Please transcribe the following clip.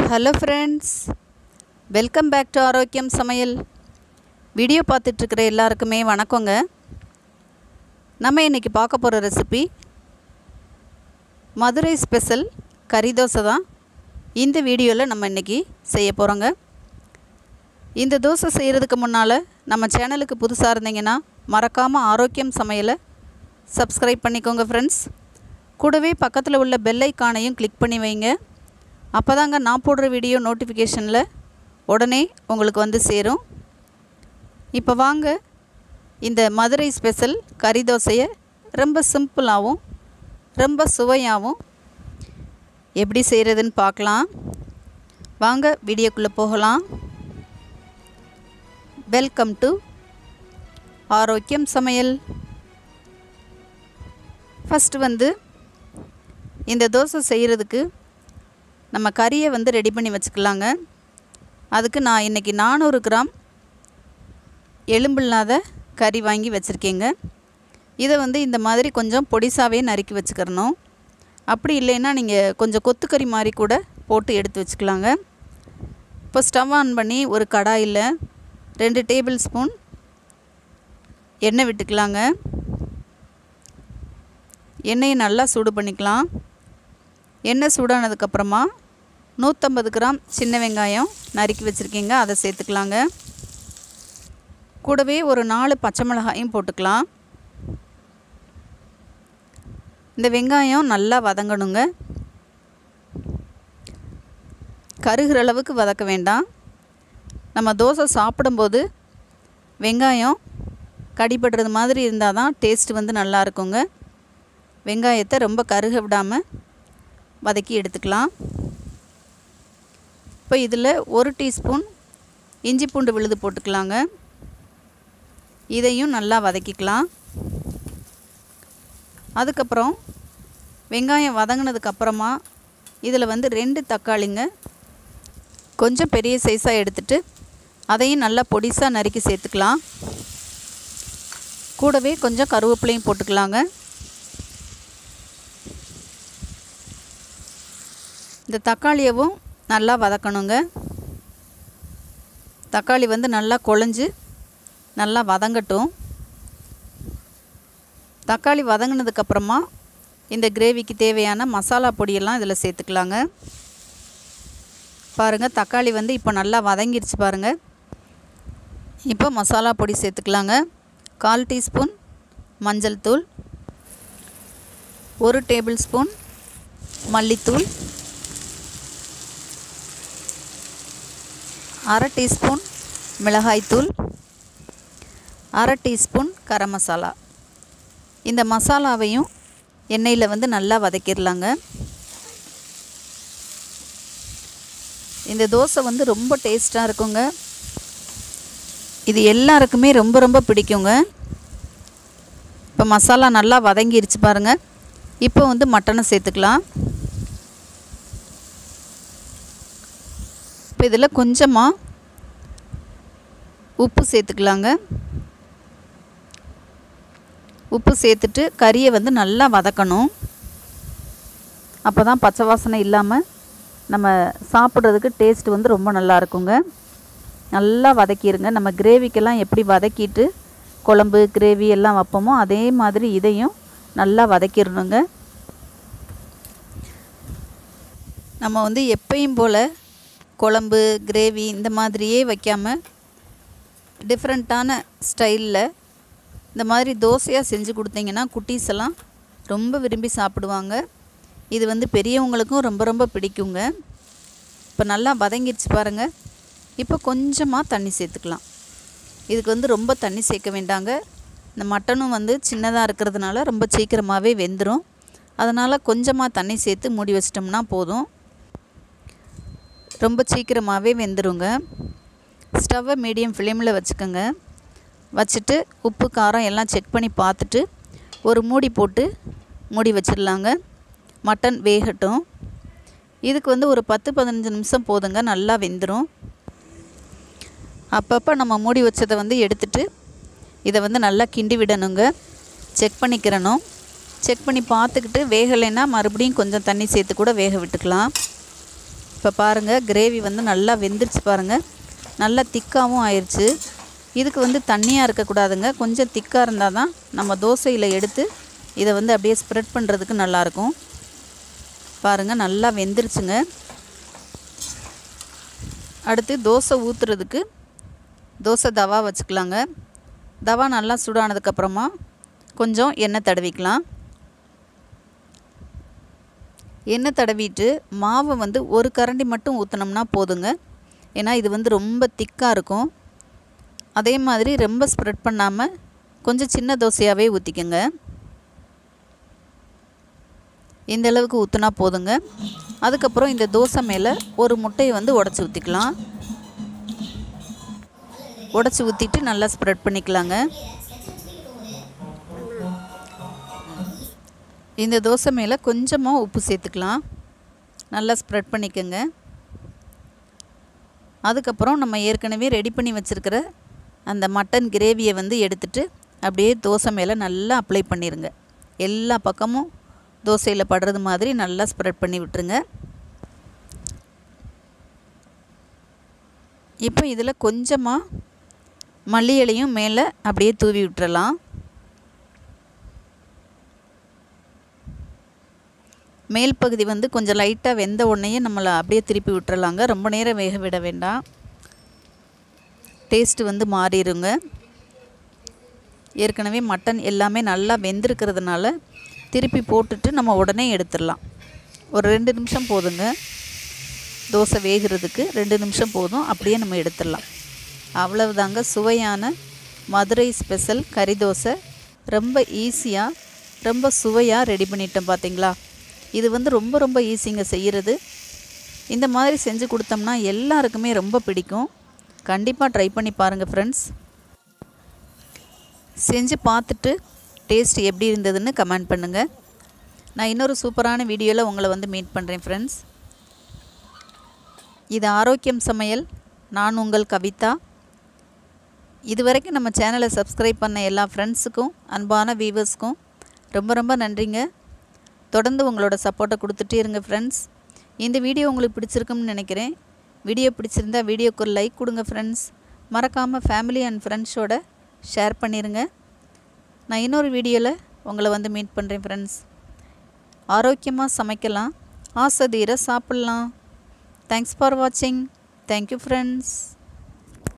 hello friends welcome back to ஆரோக்கியம் சமையல் video பார்த்துட்ருக்கிற எல்லாருக்குமே வணக்கங்க நம்ம இன்றைக்கி பார்க்க போகிற ரெசிபி மதுரை ஸ்பெஷல் கறி தோசை தான் இந்த வீடியோவில் நம்ம இன்றைக்கி செய்ய போகிறோங்க இந்த தோசை செய்கிறதுக்கு முன்னால் நம்ம சேனலுக்கு புதுசாக இருந்தீங்கன்னா மறக்காமல் ஆரோக்கியம் சமையலை சப்ஸ்கிரைப் பண்ணிக்கோங்க ஃப்ரெண்ட்ஸ் கூடவே பக்கத்தில் உள்ள பெல் ஐக்கானையும் கிளிக் பண்ணி வைங்க அப்போ தாங்க நான் போடுற வீடியோ நோட்டிஃபிகேஷனில் உடனே உங்களுக்கு வந்து சேரும் இப்போ வாங்க இந்த மதுரை ஸ்பெஷல் கறி தோசையை ரொம்ப சிம்பிளாகவும் ரொம்ப சுவையாகவும் எப்படி செய்கிறதுன்னு பார்க்கலாம் வாங்க வீடியோக்குள்ளே போகலாம் வெல்கம் டு ஆரோக்கியம் சமையல் ஃபஸ்ட்டு வந்து இந்த தோசை செய்கிறதுக்கு நம்ம கறியை வந்து ரெடி பண்ணி வச்சுக்கலாங்க அதுக்கு நான் இன்றைக்கி நானூறு கிராம் எலும்பில்லாத கறி வாங்கி வச்சுருக்கேங்க இதை வந்து இந்த மாதிரி கொஞ்சம் பொடிசாவே நறுக்கி வச்சுக்கிறணும் அப்படி இல்லைன்னா நீங்கள் கொஞ்சம் கொத்துக்கறி மாதிரி கூட போட்டு எடுத்து வச்சுக்கலாங்க இப்போ ஸ்டவ் ஆன் பண்ணி ஒரு கடாயில் ரெண்டு டேபிள் ஸ்பூன் எண்ணெய் விட்டுக்கலாங்க எண்ணெயை நல்லா சூடு பண்ணிக்கலாம் எண்ணெய் சூடானதுக்கப்புறமா நூற்றம்பது கிராம் சின்ன வெங்காயம் நறுக்கி வச்சுருக்கீங்க அதை சேர்த்துக்கலாங்க கூடவே ஒரு நாலு பச்சை மிளகாயும் போட்டுக்கலாம் இந்த வெங்காயம் நல்லா வதங்கணுங்க கருகிற அளவுக்கு வதக்க வேண்டாம் நம்ம தோசை சாப்பிடும்போது வெங்காயம் கடிபடுறது மாதிரி இருந்தால் தான் டேஸ்ட் வந்து நல்லா இருக்குங்க வெங்காயத்தை ரொம்ப கருக விடாமல் வதக்கி எடுத்துக்கலாம் இப்போ இதில் ஒரு டீஸ்பூன் இஞ்சி பூண்டு விழுது போட்டுக்கலாங்க இதையும் நல்லா வதக்கிக்கலாம் அதுக்கப்புறம் வெங்காயம் வதங்கினதுக்கப்புறமா இதில் வந்து ரெண்டு தக்காளிங்க கொஞ்சம் பெரிய சைஸாக எடுத்துட்டு அதையும் நல்லா பொடிசாக நறுக்கி சேர்த்துக்கலாம் கூடவே கொஞ்சம் கருவேப்பிலையும் போட்டுக்கலாங்க இந்த தக்காளியவும் நல்லா வதக்கணுங்க தக்காளி வந்து நல்லா குழஞ்சி நல்லா வதங்கட்டும் தக்காளி வதங்கினதுக்கப்புறமா இந்த கிரேவிக்கு தேவையான மசாலா பொடியெல்லாம் இதில் சேர்த்துக்கலாங்க பாருங்கள் தக்காளி வந்து இப்போ நல்லா வதங்கிடுச்சு பாருங்கள் இப்போ மசாலா பொடி சேர்த்துக்கலாங்க கால் டீஸ்பூன் மஞ்சள் தூள் ஒரு டேபிள் ஸ்பூன் மல்லித்தூள் அரை டீஸ்பூன் மிளகாய்த்தூள் அரை டீஸ்பூன் கரம் மசாலா இந்த மசாலாவையும் எண்ணெயில் வந்து நல்லா வதக்கிடலாங்க இந்த தோசை வந்து ரொம்ப டேஸ்ட்டாக இருக்குங்க இது எல்லாருக்குமே ரொம்ப ரொம்ப பிடிக்குங்க இப்போ மசாலா நல்லா வதங்கிருச்சு பாருங்கள் இப்போ வந்து மட்டனை சேர்த்துக்கலாம் இப்போ இதில் கொஞ்சமாக உப்பு சேர்த்துக்கலாங்க உப்பு சேர்த்துட்டு கறியை வந்து நல்லா வதக்கணும் அப்போ தான் பச்சை வாசனை இல்லாமல் நம்ம சாப்பிட்றதுக்கு டேஸ்ட் வந்து ரொம்ப நல்லா இருக்குங்க நல்லா வதக்கிடுங்க நம்ம கிரேவிக்கெல்லாம் எப்படி வதக்கிட்டு குழம்பு கிரேவி எல்லாம் வைப்போமோ அதே மாதிரி இதையும் நல்லா வதக்கிடணுங்க நம்ம வந்து எப்பயும் போல் குழம்பு கிரேவி இந்த மாதிரியே வைக்காமல் டிஃப்ரெண்ட்டான ஸ்டைலில் இந்த மாதிரி தோசையாக செஞ்சு கொடுத்தீங்கன்னா குட்டீஸ் எல்லாம் ரொம்ப விரும்பி சாப்பிடுவாங்க இது வந்து பெரியவங்களுக்கும் ரொம்ப ரொம்ப பிடிக்குங்க இப்போ நல்லா வதங்கிடுச்சு பாருங்கள் இப்போ கொஞ்சமாக தண்ணி சேர்த்துக்கலாம் இதுக்கு வந்து ரொம்ப தண்ணி சேர்க்க வேண்டாங்க இந்த மட்டனும் வந்து சின்னதாக இருக்கிறதுனால ரொம்ப சீக்கிரமாகவே வெந்துடும் அதனால் கொஞ்சமாக தண்ணி சேர்த்து மூடி வச்சிட்டோம்னா போதும் ரொம்ப சீக்கிரமாகவே வெந்துருங்க ஸ்டவ்வை மீடியம் ஃப்ளேமில் வச்சுக்கோங்க வச்சுட்டு உப்பு காரம் எல்லாம் செக் பண்ணி பார்த்துட்டு ஒரு மூடி போட்டு மூடி வச்சிடலாங்க மட்டன் வேகட்டும் இதுக்கு வந்து ஒரு பத்து பதினஞ்சு நிமிஷம் போதுங்க நல்லா வெந்துடும் அப்பப்போ நம்ம மூடி வச்சதை வந்து எடுத்துட்டு இதை வந்து நல்லா கிண்டி விடணுங்க செக் பண்ணிக்கிறணும் செக் பண்ணி பார்த்துக்கிட்டு வேகலைன்னா மறுபடியும் கொஞ்சம் தண்ணி சேர்த்து கூட வேக விட்டுக்கலாம் இப்போ பாருங்கள் கிரேவி வந்து நல்லா வெந்துருச்சு பாருங்கள் நல்லா திக்காகவும் ஆயிடுச்சு இதுக்கு வந்து தண்ணியாக இருக்கக்கூடாதுங்க கொஞ்சம் திக்காக இருந்தால் தான் நம்ம தோசையில் எடுத்து இதை வந்து அப்படியே ஸ்ப்ரெட் பண்ணுறதுக்கு நல்லாயிருக்கும் பாருங்கள் நல்லா வெந்துருச்சுங்க அடுத்து தோசை ஊற்றுறதுக்கு தோசை தவா வச்சுக்கலாங்க தவா நல்லா சூடானதுக்கப்புறமா கொஞ்சம் எண்ணெய் தடவிக்கலாம் எண்ணெய் தடவிட்டு மாவை வந்து ஒரு கரண்டி மட்டும் ஊற்றினோம்னா போதுங்க ஏன்னா இது வந்து ரொம்ப திக்காக இருக்கும் அதே மாதிரி ரொம்ப ஸ்ப்ரெட் பண்ணாமல் கொஞ்சம் சின்ன தோசையாகவே ஊற்றிக்கோங்க இந்த அளவுக்கு ஊற்றினா போதுங்க அதுக்கப்புறம் இந்த தோசை மேலே ஒரு முட்டையை வந்து உடச்சி ஊற்றிக்கலாம் உடச்சி ஊற்றிட்டு நல்லா ஸ்ப்ரெட் பண்ணிக்கலாங்க இந்த தோசை மேலே கொஞ்சமாக உப்பு சேர்த்துக்கலாம் நல்லா ஸ்ப்ரெட் பண்ணிக்கோங்க அதுக்கப்புறம் நம்ம ஏற்கனவே ரெடி பண்ணி வச்சுருக்கிற அந்த மட்டன் கிரேவியை வந்து எடுத்துட்டு அப்படியே தோசை மேலே நல்லா அப்ளை பண்ணிடுங்க எல்லா பக்கமும் தோசையில் படுறது மாதிரி நல்லா ஸ்ப்ரெட் பண்ணி விட்டுருங்க இப்போ இதில் கொஞ்சமாக மல்லி இலையும் மேலே அப்படியே தூவி விட்டுறலாம் மேல் பகுதி வந்து கொஞ்சம் லைட்டாக வெந்த உடனேயே நம்மளை அப்படியே திருப்பி விட்டுறலாங்க ரொம்ப நேரம் வேக விட வேண்டாம் டேஸ்ட்டு வந்து மாறிடுங்க ஏற்கனவே மட்டன் எல்லாமே நல்லா வெந்திருக்கிறதுனால திருப்பி போட்டுட்டு நம்ம உடனே எடுத்துடலாம் ஒரு ரெண்டு நிமிஷம் போதுங்க தோசை வேகிறதுக்கு ரெண்டு நிமிஷம் போதும் அப்படியே நம்ம எடுத்துடலாம் அவ்வளவுதாங்க சுவையான மதுரை ஸ்பெஷல் கறி தோசை ரொம்ப ஈஸியாக ரொம்ப சுவையாக ரெடி பண்ணிட்டோம் பார்த்தீங்களா இது வந்து ரொம்ப ரொம்ப ஈஸிங்க செய்கிறது இந்த மாதிரி செஞ்சு கொடுத்தோம்னா எல்லாருக்குமே ரொம்ப பிடிக்கும் கண்டிப்பாக ட்ரை பண்ணி பாருங்கள் ஃப்ரெண்ட்ஸ் செஞ்சு பார்த்துட்டு டேஸ்ட் எப்படி இருந்ததுன்னு கமெண்ட் பண்ணுங்கள் நான் இன்னொரு சூப்பரான வீடியோவில் உங்களை வந்து மீட் பண்ணுறேன் ஃப்ரெண்ட்ஸ் இது ஆரோக்கியம் சமையல் நான் உங்கள் கவிதா இது வரைக்கும் நம்ம சேனலை சப்ஸ்கிரைப் பண்ண எல்லா ஃப்ரெண்ட்ஸுக்கும் அன்பான வீவர்ஸ்க்கும் ரொம்ப ரொம்ப நன்றிங்க தொடர்ந்து உங்களோட சப்போர்ட்டை கொடுத்துட்டே இருங்க ஃப்ரெண்ட்ஸ் இந்த வீடியோ உங்களுக்கு பிடிச்சிருக்கும்னு நினைக்கிறேன் வீடியோ பிடிச்சிருந்தா வீடியோக்கு ஒரு லைக் கொடுங்க ஃப்ரெண்ட்ஸ் மறக்காமல் ஃபேமிலி அண்ட் ஃப்ரெண்ட்ஸோட ஷேர் பண்ணிடுங்க நான் இன்னொரு வீடியோவில் உங்களை வந்து மீட் பண்ணுறேன் ஃப்ரெண்ட்ஸ் ஆரோக்கியமாக சமைக்கலாம் ஆசை தீர சாப்பிட்லாம் தேங்க்ஸ் ஃபார் வாட்சிங் தேங்க்யூ ஃப்ரெண்ட்ஸ்